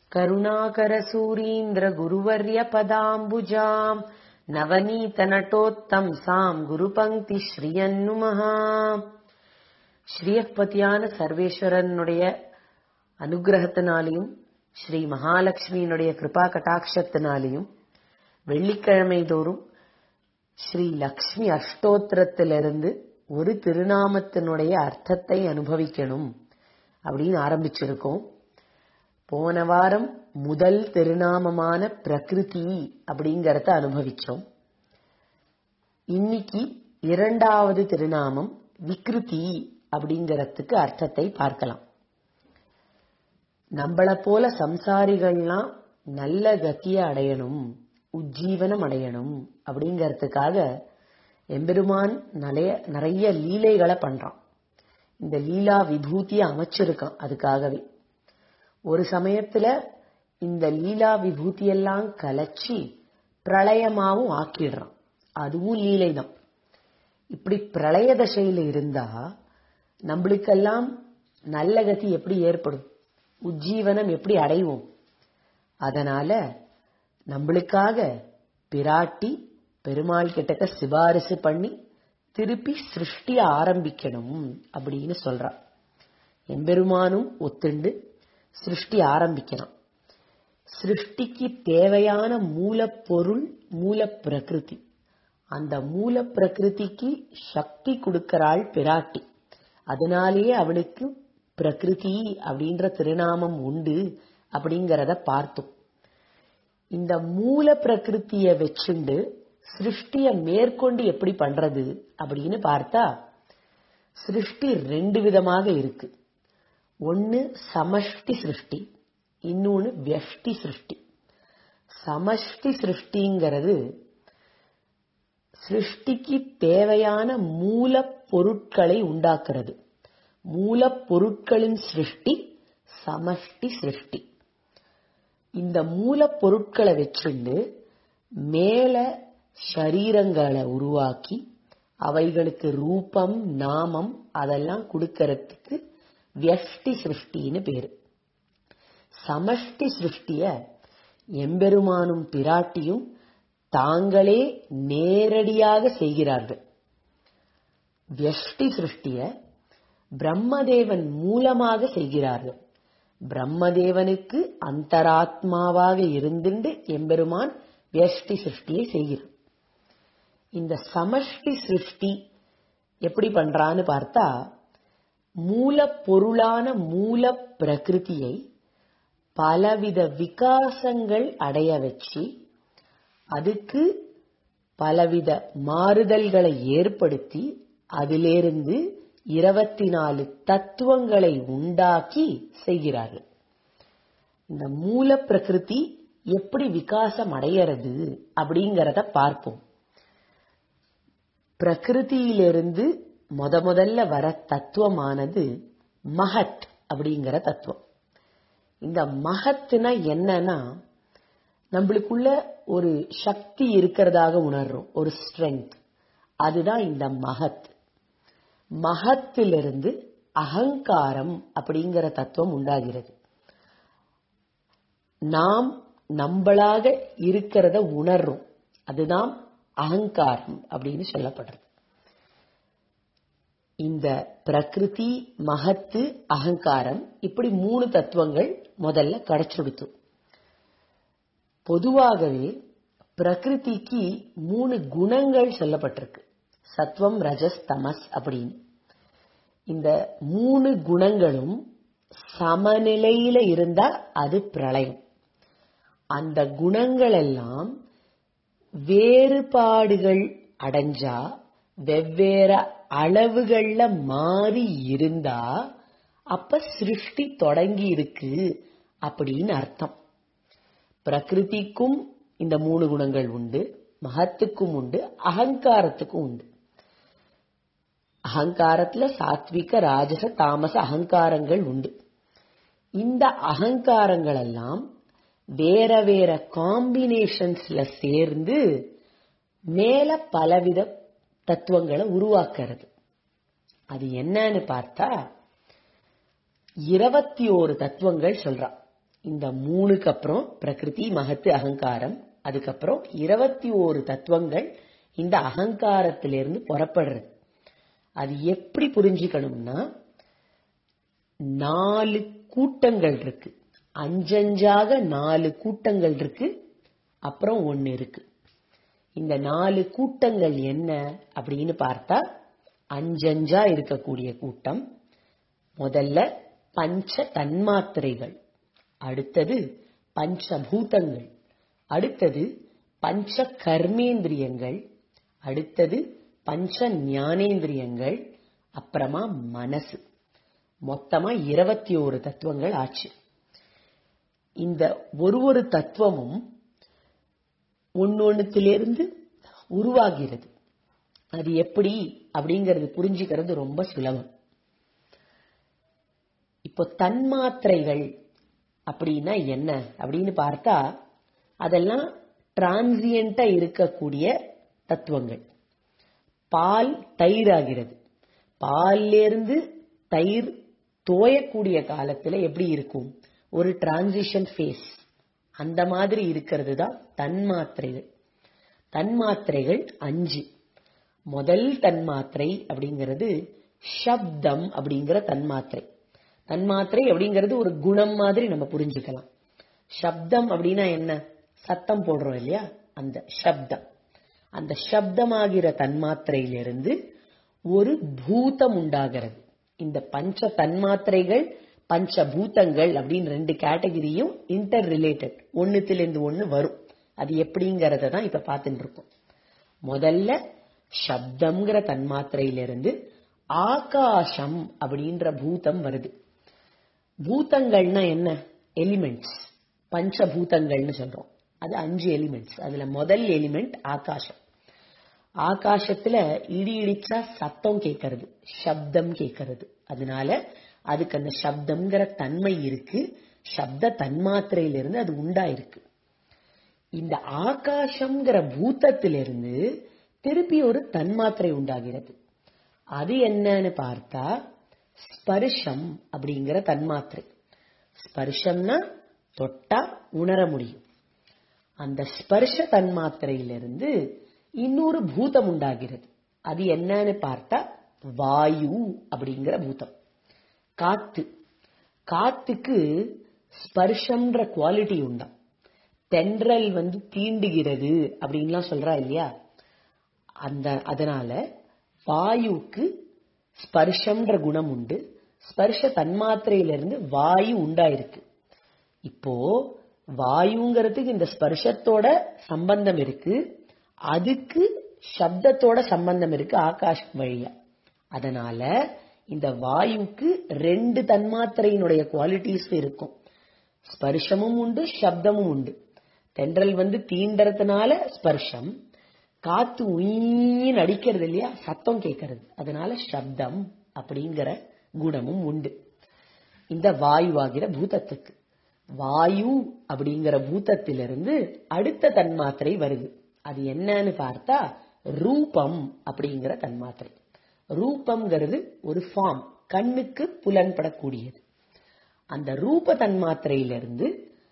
करुणाकरसूरीन्द्रगुरुवर्यपदाम्बुजाम् நவநீதநட்டோத்தம்சாம் குருபங்கி ஸ்ரீயன்னுமஹா ஸ்ரீயப்பதியான சர்வேஸ்வரனுடைய அனுகிரகத்தினாலையும் ஸ்ரீ மகாலட்சுமியினுடைய கிருபா கட்டாட்சத்தினாலையும் வெள்ளிக்கிழமை தோறும் ஸ்ரீ லக்ஷ்மி அஷ்டோத்திரத்திலிருந்து ஒரு திருநாமத்தினுடைய அர்த்தத்தை அனுபவிக்கணும் அப்படின்னு ஆரம்பிச்சிருக்கோம் போன வாரம் முதல் திருநாமமான பிரகிருதி அப்படிங்கறத அனுபவிச்சோம் இன்னைக்கு இரண்டாவது திருநாமம் விக்ருதி அப்படிங்கறதுக்கு அர்த்தத்தை பார்க்கலாம் நம்மள போல சம்சாரிகள்லாம் நல்ல கத்திய அடையணும் உஜ்ஜீவனம் அடையணும் அப்படிங்கறதுக்காக எம்பெருமான் நிறைய நிறைய லீலைகளை பண்றான் இந்த லீலா விபூதியை அமைச்சிருக்கான் அதுக்காகவே ஒரு சமயத்துல இந்த லீலா விபூதியெல்லாம் கலைச்சி பிரளயமாவும் ஆக்கிடுறான் அதுவும் லீலை தான் இப்படி பிரளய தசையில இருந்தா நம்மளுக்கெல்லாம் நல்ல கதி எப்படி ஏற்படும் உஜ்ஜீவனம் எப்படி அடைவோம் அதனால நம்மளுக்காக பிராட்டி பெருமாள் கிட்டக்க சிபாரிசு பண்ணி திருப்பி சிருஷ்டிய ஆரம்பிக்கணும் அப்படின்னு சொல்றா எம்பெருமானும் ஒத்துண்டு சிருஷ்டி ஆரம்பிக்கிறான் சிருஷ்டிக்கு தேவையான மூலப்பொருள் மூல பிரகிருதி அந்த மூல பிரகிருதிக்கு சக்தி கொடுக்கிறாள் பிராட்டி அதனாலேயே அவளுக்கு பிரகிருதி அப்படின்ற திருநாமம் உண்டு அப்படிங்கறத பார்த்தோம் இந்த மூல பிரகிருத்திய வச்சுண்டு சிருஷ்டிய மேற்கொண்டு எப்படி பண்றது அப்படின்னு பார்த்தா சிருஷ்டி ரெண்டு விதமாக இருக்கு ஒன்னு சமஷ்டி சிருஷ்டி இன்னொன்னு வியஷ்டி சிருஷ்டி சமஷ்டி சிருஷ்டிங்கிறது சிருஷ்டிக்கு தேவையான மூலப் பொருட்களை உண்டாக்குறது மூலப்பொருட்களின் சிருஷ்டி சமஷ்டி சிருஷ்டி இந்த மூலப்பொருட்களை வச்சுண்டு மேல சரீரங்களை உருவாக்கி அவைகளுக்கு ரூபம் நாமம் அதெல்லாம் கொடுக்கறதுக்கு வியஷ்டி சிருஷ்டின்னு பேரு சமஷ்டி சிருஷ்டிய எம்பெருமானும் பிராட்டியும் தாங்களே நேரடியாக செய்கிறார்கள் வியஷ்டி சிருஷ்டிய பிரம்மதேவன் மூலமாக செய்கிறார்கள் பிரம்மதேவனுக்கு அந்தராத்மாவாக இருந்துண்டு எம்பெருமான் வியஷ்டி சிருஷ்டியை செய்கிறார் இந்த சமஷ்டி சிருஷ்டி எப்படி பண்றான்னு பார்த்தா மூலப்பொருளான மூல பிரகிருதியை பலவித விகாசங்கள் அடைய வச்சு அதுக்கு பலவித மாறுதல்களை ஏற்படுத்தி அதிலிருந்து இருபத்தி நாலு தத்துவங்களை உண்டாக்கி செய்கிறார்கள் இந்த மூல பிரகிருதி எப்படி விகாசம் அடையிறது அப்படிங்கறத பார்ப்போம் பிரகிருதியிலிருந்து முத முதல்ல வர தத்துவமானது மகத் அப்படிங்கிற தத்துவம் இந்த மகத்துனா என்னன்னா நம்மளுக்குள்ள ஒரு சக்தி இருக்கிறதாக உணர்றோம் ஒரு ஸ்ட்ரென்த் அதுதான் இந்த மகத் மகத்திலிருந்து அகங்காரம் அப்படிங்கிற தத்துவம் உண்டாகிறது நாம் நம்மளாக இருக்கிறத உணர்றோம் அதுதான் அகங்காரம் அப்படின்னு சொல்லப்படுறது இந்த பிரகிருதி மகத்து அகங்காரம் இப்படி மூணு தத்துவங்கள் முதல்ல கிடைச்சுடுத்து பொதுவாகவே பிரகிருதிக்கு மூணு குணங்கள் சொல்லப்பட்டிருக்கு சத்வம் ரஜஸ் தமஸ் அப்படின்னு இந்த மூணு குணங்களும் சமநிலையில இருந்தா அது பிரளயம் அந்த குணங்கள் எல்லாம் வேறுபாடுகள் அடைஞ்சா வெவ்வேறு அளவுகள்ல மாறி இருந்தா அப்ப சிருஷ்டி தொடங்கி இருக்கு அப்படின்னு அர்த்தம் பிரகிருதிக்கும் இந்த மூணு குணங்கள் உண்டு மகத்துக்கும் உண்டு அகங்காரத்துக்கும் உண்டு அகங்காரத்துல சாத்விக ராஜச தாமச அகங்காரங்கள் உண்டு இந்த அகங்காரங்கள் எல்லாம் வேற வேற காம்பினேஷன்ஸ்ல சேர்ந்து மேல பலவித தத்துவங்களை உருவாக்குறது அது என்னன்னு பார்த்தா இருபத்தி ஓரு தத்துவங்கள் சொல்றா இந்த மூணுக்கு அப்புறம் பிரகிருதி மகத்து அகங்காரம் அதுக்கப்புறம் இருபத்தி ஓரு தத்துவங்கள் இந்த அகங்காரத்திலிருந்து புறப்படுறது அது எப்படி புரிஞ்சுக்கணும்னா நாலு கூட்டங்கள் இருக்கு அஞ்சஞ்சாக நாலு கூட்டங்கள் இருக்கு அப்புறம் ஒன்னு இருக்கு இந்த நாலு கூட்டங்கள் என்ன அப்படின்னு பார்த்தா அஞ்சஞ்சா இருக்கக்கூடிய கூட்டம் முதல்ல பஞ்ச தன்மாத்திரைகள் அடுத்தது பஞ்சபூதங்கள் அடுத்தது பஞ்ச கர்மேந்திரியங்கள் அடுத்தது பஞ்ச ஞானேந்திரியங்கள் அப்புறமா மனசு மொத்தமா இருபத்தி ஓரு தத்துவங்கள் ஆச்சு இந்த ஒரு ஒரு தத்துவமும் ஒன்னொன்னுத்திலிருந்து உருவாகிறது அது எப்படி அப்படிங்கறது புரிஞ்சுக்கிறது ரொம்ப சுலபம் இப்போ தன்மாத்திரைகள் அப்படின்னா என்ன அப்படின்னு பார்த்தா அதெல்லாம் டிரான்சியண்டா இருக்கக்கூடிய தத்துவங்கள் பால் தயிர் ஆகிறது பால்லேருந்து தயிர் தோயக்கூடிய காலத்துல எப்படி இருக்கும் ஒரு டிரான்சிஷன் ஃபேஸ் அந்த மாதிரி இருக்கிறது தான் தன்மாத்திரைகள் தன்மாத்திரைகள் அஞ்சு முதல் தன்மாத்திரை அப்படிங்கிறது சப்தம் அப்படிங்கிற தன்மாத்திரை தன்மாத்திரை அப்படிங்கிறது ஒரு குணம் மாதிரி நம்ம புரிஞ்சுக்கலாம் சப்தம் அப்படின்னா என்ன சத்தம் போடுறோம் இல்லையா அந்த சப்தம் அந்த சப்தமாகிற தன்மாத்திரையிலிருந்து ஒரு பூதம் உண்டாகிறது இந்த பஞ்ச தன்மாத்திரைகள் பஞ்சபூதங்கள் அப்படின்னு ரெண்டு கேட்டகரியும் இன்டர் ரிலேட்டட் ஒன்னுத்திலிருந்து ஒன்னு வரும் அது எப்படிங்கறத தான் இப்ப பார்த்துட்டு இருக்கோம் முதல்ல சப்தம்ங்கிற தன்மாத்திரையிலிருந்து ஆகாசம் அப்படின்ற பூதம் வருது பூதங்கள்னா என்ன எலிமெண்ட்ஸ் பஞ்சபூதங்கள்னு சொல்றோம் அது அஞ்சு எலிமெண்ட்ஸ் அதுல முதல் எலிமெண்ட் ஆகாசம் ஆகாசத்துல இடி இடிச்சா சத்தம் கேட்கறது சப்தம் கேட்கறது அதனால அதுக்கு அந்த சப்தம்ங்கிற தன்மை இருக்கு சப்த தன்மாத்திரையிலிருந்து அது உண்டாயிருக்கு இந்த ஆகாசம்ங்கிற பூத்தத்திலிருந்து திருப்பி ஒரு தன்மாத்திரை உண்டாகிறது அது என்னன்னு பார்த்தா ஸ்பர்ஷம் அப்படிங்கிற தன்மாத்திரை ஸ்பர்ஷம்னா தொட்டா உணர முடியும் அந்த ஸ்பர்ஷ தன்மாத்திரையிலிருந்து இன்னொரு பூதம் உண்டாகிறது அது என்னன்னு பார்த்தா வாயு அப்படிங்கிற பூதம் காத்து காத்துக்கு ஸ்பர்ஷம்ன்ற குவாலிட்டி உண்டாம் தென்றல் வந்து தீண்டுகிறது அப்படின்லாம் சொல்றா இல்லையா அந்த அதனால வாயுக்கு ஸ்பர்ஷம்ன்ற குணம் உண்டு ஸ்பர்ஷ தன்மாத்திரையிலிருந்து வாயு உண்டாயிருக்கு இப்போ வாயுங்கிறதுக்கு இந்த ஸ்பர்ஷத்தோட சம்பந்தம் இருக்கு அதுக்கு சப்தத்தோட சம்பந்தம் இருக்கு ஆகாஷம் வழியா அதனால இந்த வாயுக்கு ரெண்டு தன்மாத்திரையினுடைய குவாலிட்டிஸ் இருக்கும் ஸ்பர்ஷமும் உண்டு சப்தமும் உண்டு தென்றல் வந்து தீண்டறதுனால ஸ்பர்ஷம் காத்து உயின்னு அடிக்கிறது இல்லையா சத்தம் கேட்கறது அதனால சப்தம் அப்படிங்கிற குணமும் உண்டு இந்த வாயுவாகிற பூதத்துக்கு வாயு அப்படிங்கிற பூதத்திலிருந்து அடுத்த தன்மாத்திரை வருது அது என்னன்னு பார்த்தா ரூபம் அப்படிங்கிற தன்மாத்திரை ரூபம்ங்கிறது ஒரு ஃபார்ம் கண்ணுக்கு புலன்படக்கூடியது அந்த ரூப தன்மாத்திரையிலிருந்து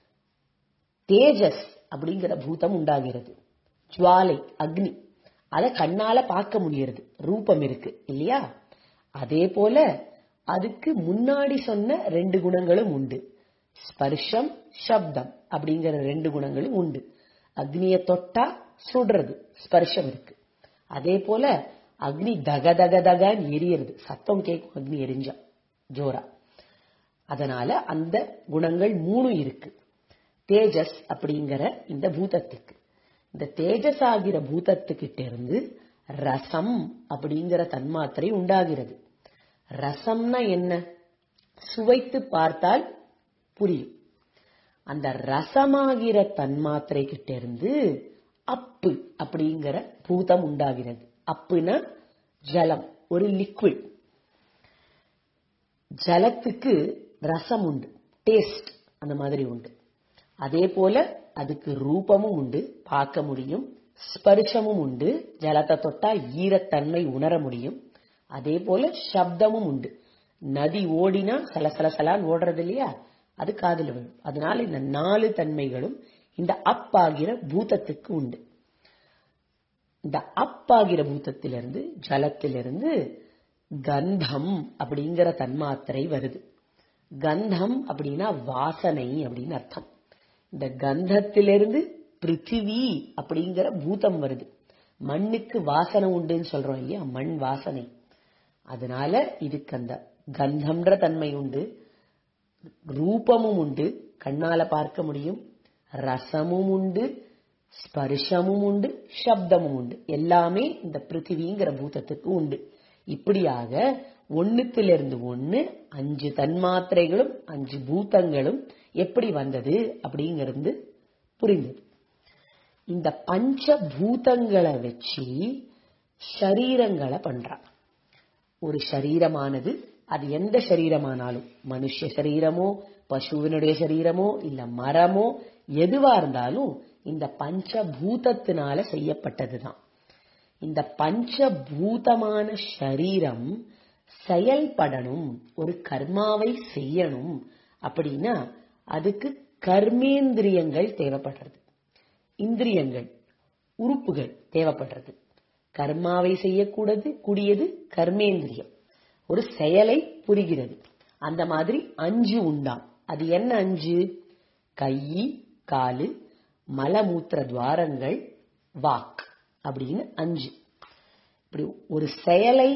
தேஜஸ் அப்படிங்கிற பூதம் உண்டாகிறது ஜுவாலை அக்னி அதை கண்ணால பார்க்க முடியறது ரூபம் இருக்கு இல்லையா அதே போல அதுக்கு முன்னாடி சொன்ன ரெண்டு குணங்களும் உண்டு ஸ்பர்ஷம் சப்தம் அப்படிங்கிற ரெண்டு குணங்களும் உண்டு அக்னிய தொட்டா சுடுறது ஸ்பர்ஷம் இருக்கு அதே போல அக்னி தக தக தகன்னு எரியறது சத்தம் கேட்கும் அக்னி எரிஞ்சா ஜோரா அதனால அந்த குணங்கள் மூணு இருக்கு தேஜஸ் அப்படிங்கிற இந்த பூதத்துக்கு இந்த தேஜஸ் ஆகிற பூதத்துக்கிட்ட இருந்து ரசம் அப்படிங்கிற தன்மாத்திரை உண்டாகிறது ரசம்னா என்ன சுவைத்து பார்த்தால் புரியும் அந்த ரசமாகிற தன்மாத்திரை கிட்ட இருந்து அப்பு அப்படிங்கிற பூதம் உண்டாகிறது அப்புனா ஜலம் ஒரு லிக்விட் ஜலத்துக்கு ரசம் உண்டு டேஸ்ட் அந்த மாதிரி உண்டு அதே போல அதுக்கு ரூபமும் உண்டு பார்க்க முடியும் ஸ்பர்ஷமும் உண்டு ஜலத்தை தொட்டா ஈரத்தன்மை உணர முடியும் அதே போல சப்தமும் உண்டு நதி ஓடினா சலசல சலான்னு ஓடுறது இல்லையா அது காதுல விழும் அதனால இந்த நாலு தன்மைகளும் இந்த அப் ஆகிற பூதத்துக்கு உண்டு இந்த அப் ஆகிற பூதத்திலிருந்து ஜலத்திலிருந்து கந்தம் அப்படிங்கிற தன்மாத்திரை வருது கந்தம் அப்படின்னா வாசனை அப்படின்னு அர்த்தம் இந்த கந்தத்திலிருந்து பிருத்திவி அப்படிங்கிற பூதம் வருது மண்ணுக்கு வாசனை உண்டுன்னு சொல்றோம் இல்லையா மண் வாசனை அதனால இதுக்கு அந்த கந்தம்ன்ற தன்மை உண்டு ரூபமும் உண்டு கண்ணால பார்க்க முடியும் ரசமும் உண்டு ஸ்பர்ஷமும் உண்டு சப்தமும் உண்டு எல்லாமே இந்த பிருத்திவிங்கிற பூதத்துக்கு உண்டு இப்படியாக ஒண்ணுத்திலிருந்து ஒண்ணு அஞ்சு தன்மாத்திரைகளும் அஞ்சு பூதங்களும் எப்படி வந்தது அப்படிங்கிறது புரிந்தது இந்த பஞ்ச பூதங்களை வச்சு ஷரீரங்களை பண்றான் ஒரு சரீரமானது அது எந்த சரீரமானாலும் மனுஷ சரீரமோ பசுவினுடைய சரீரமோ இல்ல மரமோ எதுவா இருந்தாலும் இந்த பஞ்சபூதத்தினால செய்யப்பட்டதுதான் இந்த பஞ்சபூதமான சரீரம் செயல்படணும் ஒரு கர்மாவை செய்யணும் அப்படின்னா அதுக்கு கர்மேந்திரியங்கள் தேவைப்படுறது இந்திரியங்கள் உறுப்புகள் தேவைப்படுறது கர்மாவை செய்யக்கூடது கூடியது கர்மேந்திரியம் ஒரு செயலை புரிகிறது அந்த மாதிரி அஞ்சு உண்டாம் அது என்ன அஞ்சு கை காலு மலமூத்திர துவாரங்கள் வாக் அப்படின்னு அஞ்சு இப்படி ஒரு செயலை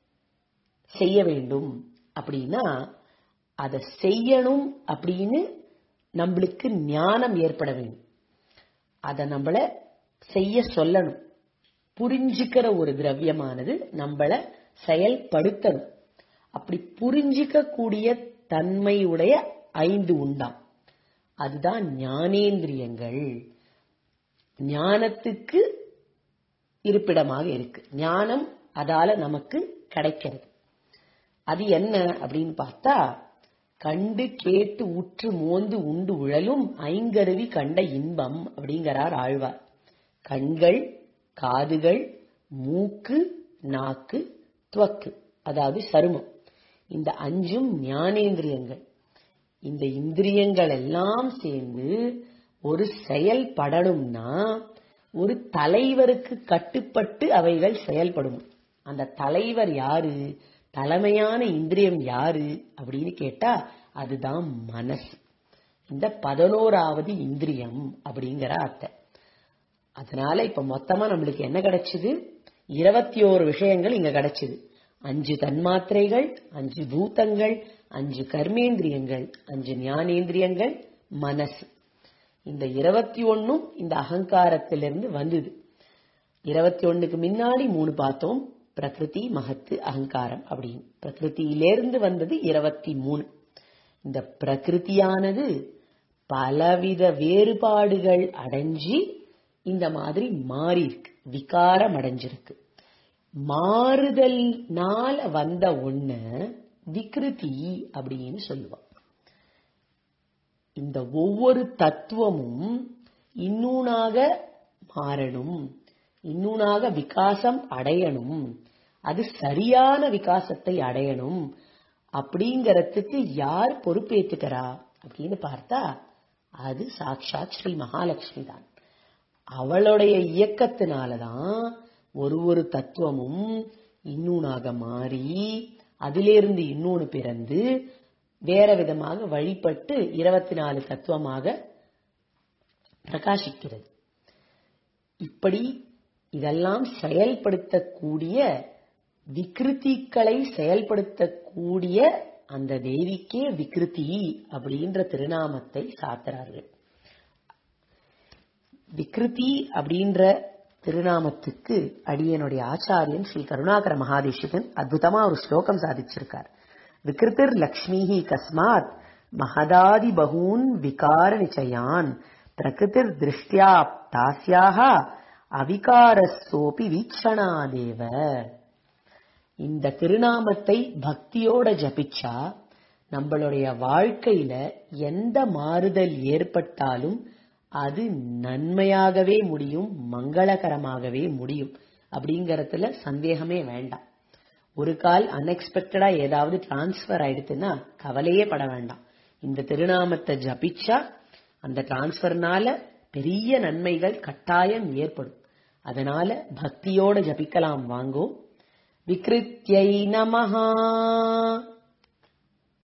செய்ய வேண்டும் அப்படின்னா அதை செய்யணும் அப்படின்னு நம்மளுக்கு ஞானம் ஏற்பட வேண்டும் அதை நம்மள செய்ய சொல்லணும் புரிஞ்சுக்கிற ஒரு திரவியமானது நம்மள செயல்படுத்தணும் அப்படி புரிஞ்சிக்க கூடிய தன்மையுடைய ஐந்து உண்டாம் அதுதான் ஞானேந்திரியங்கள் ஞானத்துக்கு இருப்பிடமாக இருக்கு ஞானம் அதால நமக்கு கிடைக்கிறது அது என்ன அப்படின்னு பார்த்தா கண்டு கேட்டு உற்று மோந்து உண்டு உழலும் ஐங்கருவி கண்ட இன்பம் அப்படிங்கிறார் ஆழ்வார் கண்கள் காதுகள் மூக்கு நாக்கு துவக்கு அதாவது சருமம் இந்த அஞ்சும் ஞானேந்திரியங்கள் இந்த இந்திரியங்கள் எல்லாம் சேர்ந்து ஒரு செயல்படணும்னா ஒரு தலைவருக்கு கட்டுப்பட்டு அவைகள் செயல்படும் அந்த தலைவர் யாரு தலைமையான இந்திரியம் யாரு அப்படின்னு கேட்டா அதுதான் மனசு இந்த பதினோராவது இந்திரியம் அப்படிங்கிற அர்த்தம் அதனால இப்ப மொத்தமா நம்மளுக்கு என்ன கிடைச்சது இருபத்தி ஓரு விஷயங்கள் இங்க கிடைச்சது அஞ்சு தன்மாத்திரைகள் அஞ்சு பூதங்கள் அஞ்சு கர்மேந்திரியங்கள் அஞ்சு ஞானேந்திரியங்கள் மனசு இந்த இருபத்தி ஒன்னும் இந்த அகங்காரத்திலிருந்து வந்தது இருபத்தி ஒண்ணுக்கு முன்னாடி மூணு பார்த்தோம் பிரகிருதி மகத்து அகங்காரம் அப்படின்னு பிரகிருதியிலிருந்து வந்தது இருபத்தி மூணு இந்த பிரகிருதியானது பலவித வேறுபாடுகள் அடைஞ்சி இந்த மாதிரி மாறி இருக்கு விகாரம் அடைஞ்சிருக்கு மாறுதல்னால வந்த ஒண்ண விகிருதி அப்படின்னு சொல்லுவான் இந்த ஒவ்வொரு தத்துவமும் இன்னூனாக மாறணும் இன்னூனாக விகாசம் அடையணும் அது சரியான விகாசத்தை அடையணும் அப்படிங்கறதுக்கு யார் பொறுப்பேத்துக்கிறா அப்படின்னு பார்த்தா அது சாட்சாத் ஸ்ரீ மகாலட்சுமி தான் அவளுடைய இயக்கத்தினாலதான் ஒரு ஒரு தத்துவமும் இன்னூனாக மாறி அதிலிருந்து இன்னொன்னு பிறந்து வேற விதமாக வழிபட்டு இருபத்தி நாலு தத்துவமாக பிரகாசிக்கிறது இப்படி இதெல்லாம் செயல்படுத்தக்கூடிய விகிருத்திகளை செயல்படுத்தக்கூடிய அந்த தேவிக்கே விகிருதி அப்படின்ற திருநாமத்தை சாத்துறார்கள் விகிருதி அப்படின்ற திருநாமத்துக்கு அடியனுடைய ஆச்சாரியன் ஸ்ரீ கருணாகர மகாதேசிகன் அற்புதமா ஒரு ஸ்லோகம் சாதிச்சிருக்கார் விகிருத்திர் லக்ஷ்மிஹி கஸ்மாத் மகதாதி பகூன் விகார நிச்சயான் பிரகிருதிர் திருஷ்டியா தாஸ்யாக அவிகாரஸ்தோபி வீக்ஷணாதேவ இந்த திருநாமத்தை பக்தியோட ஜபிச்சா நம்மளுடைய வாழ்க்கையில எந்த மாறுதல் ஏற்பட்டாலும் அது நன்மையாகவே முடியும் மங்களகரமாகவே முடியும் அப்படிங்கறதுல சந்தேகமே வேண்டாம் ஒரு கால் அன்எக்ஸ்பெக்டடா ஏதாவது டிரான்ஸ்பர் ஆயிடுச்சுன்னா கவலையே பட வேண்டாம் இந்த திருநாமத்தை ஜபிச்சா அந்த டிரான்ஸ்ஃபர்னால பெரிய நன்மைகள் கட்டாயம் ஏற்படும் அதனால பக்தியோட ஜபிக்கலாம் வாங்கோ விக்ருத்யை நமஹா